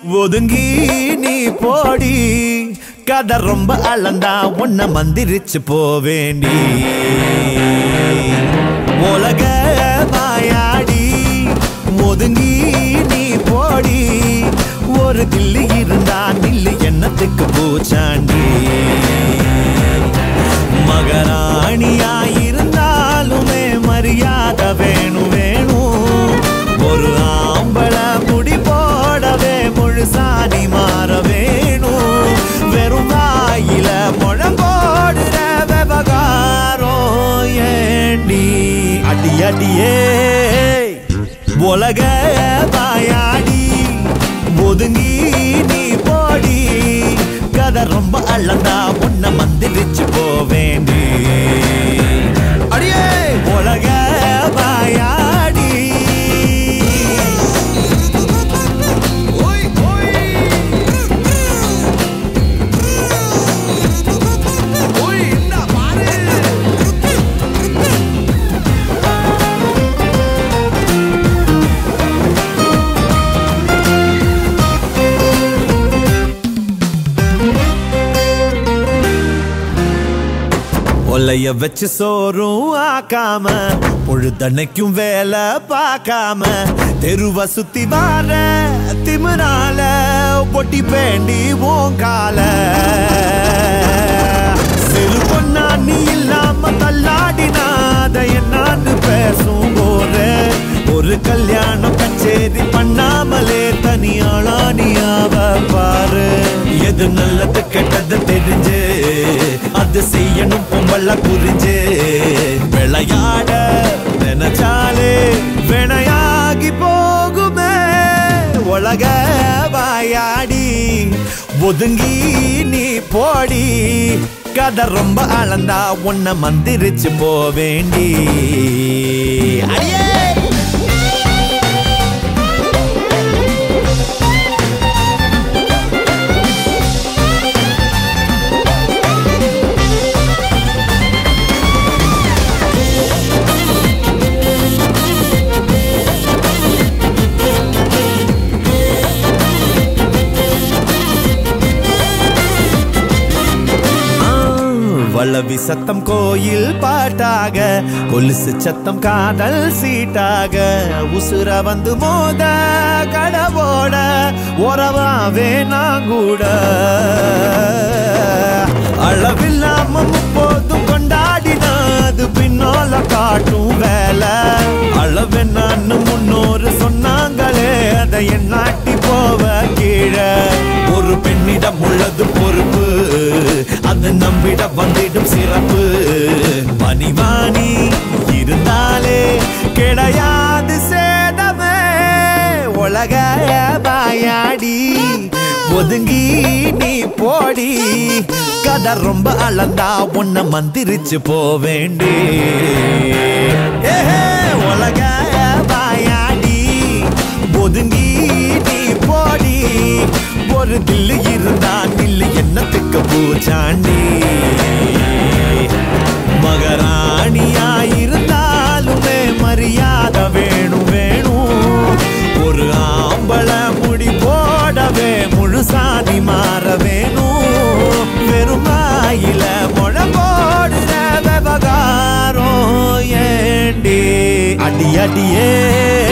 ஒதுங்கி நீ போடி கதை ரொம்ப அளந்தா உன்னை மந்திரிச்சு போவேண்டி உலக மாயாடி ஒதுங்கி நீ போடி ஒரு கிள்ளி இருந்தா நில்லு என்னத்துக்கு பூச்சாண்டி மகராணியாயிருந்தாலுமே மரியாதை வேணும் வேணும் ஒரு ஆம்பள முடி போடவே முழுசாணி மாற வேணும் வெறும் வாயில முழங்கோடுற விவகாரம் ஏண்டி அடி அடியே உலக வாயாடி ஒதுங்கி நீ போடி கதை ரொம்ப அழந்தா உன்னை மந்திரிச்சு போவேண்டி அடியே உலக வாயாடி ஓய் ஓய் ஓய் என்ன பாரு ஒலைய வச்சு சோறும் ஆக்காம பொழுதன்னைக்கும் வேலை பார்க்காம தெருவ சுத்தி வார திமிரால பொட்டி பேண்டி ஓங்கால சிறு பொண்ணா நீ இல்லாம தள்ளாடினாத என்னான்னு பேசும் போது ஒரு கல்யாணம் கச்சேரி பண்ணாமலே தனியாளா நீ ஆவ பாரு எது நல்லது கெட்டது தெரிஞ்சு அது செய்யணும் பொம்பள புரிஞ்சு விளையாட நினைச்சாலே வினையாகி போகுமே உலக வாயாடி ஒதுங்கி நீ போடி கதை ரொம்ப அளந்தா உன்னை மந்திரிச்சு போவேண்டி அடியே வளவி சத்தம் கோயில் பாட்டாக கொலுசு சத்தம் காதல் சீட்டாக உசுர வந்து மோத கடவோட உறவாவே நான் கூட அளவில்லாம முப்போதும் கொண்டாடினது பின்னால காட்டும் வேலை அளவு நான் முன்னோரு சொன்னாங்களே அதை என்னாட்டி போவ கீழே ஒரு பெண்ணிடம் உள்ளது பொறுப்பு அது நம்பிட வந்திடும் சிறப்பு பனிவாணி இருந்தாலே கிடையாது சேதமே உலக பாயாடி ஒதுங்கி நீ போடி கதை ரொம்ப அளந்தா உன்னை மந்திரிச்சு போவேண்டி ஏஹே, உலக பாயாடி ஒதுங்கி நீ போடி ஒரு தில்லு இருந்தா நில்லு என்னத்துக்கு பூச்சாண்டி மகராணியாயிருந்தாலுமே மரியாதை வேணும் வேணும் ஒரு ஆம்பள முடி போடவே முழுசாதி மாற வேணும் வெறுமாயில முழங்கோடுற விவகாரம் ஏண்டி அடி அடியே